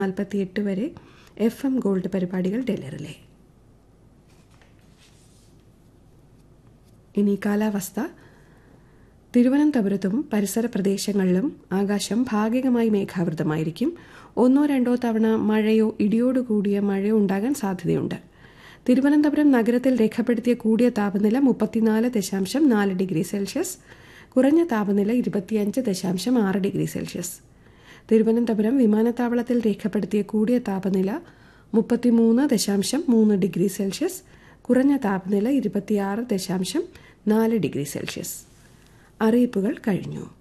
നാൽപ്പത്തിയെട്ട് വരെ F M gold പരിപാടികൾ ഡെലറിലെ ഇനി കാലാവസ്ഥ തിരുവനന്തപുരത്തും പരിസര പ്രദേശങ്ങളിലും ആകാശം ഭാഗികമായി മേഘാവൃതമായിരിക്കും ഒന്നോ രണ്ടോ തവണ മഴയോ ഇടിയോടുകൂടിയ മഴയോ ഉണ്ടാകാൻ സാധ്യതയുണ്ട് തിരുവനന്തപുരം നഗരത്തിൽ രേഖപ്പെടുത്തിയ കൂടിയ താപനില മുപ്പത്തിനാല് ദശാംശം നാല് ഡിഗ്രി സെൽഷ്യസ് കുറഞ്ഞ താപനില ഇരുപത്തിയഞ്ച് ദശാംശം ആറ് ഡിഗ്രി സെൽഷ്യസ് തിരുവനന്തപുരം വിമാനത്താവളത്തിൽ രേഖപ്പെടുത്തിയ കൂടിയ താപനില മുപ്പത്തിമൂന്ന് ദശാംശം മൂന്ന് ഡിഗ്രി സെൽഷ്യസ് കുറഞ്ഞ താപനില ഇരുപത്തിയാറ് ദശാംശം നാല് ഡിഗ്രി സെൽഷ്യസ് അറിയിപ്പുകൾ കഴിഞ്ഞു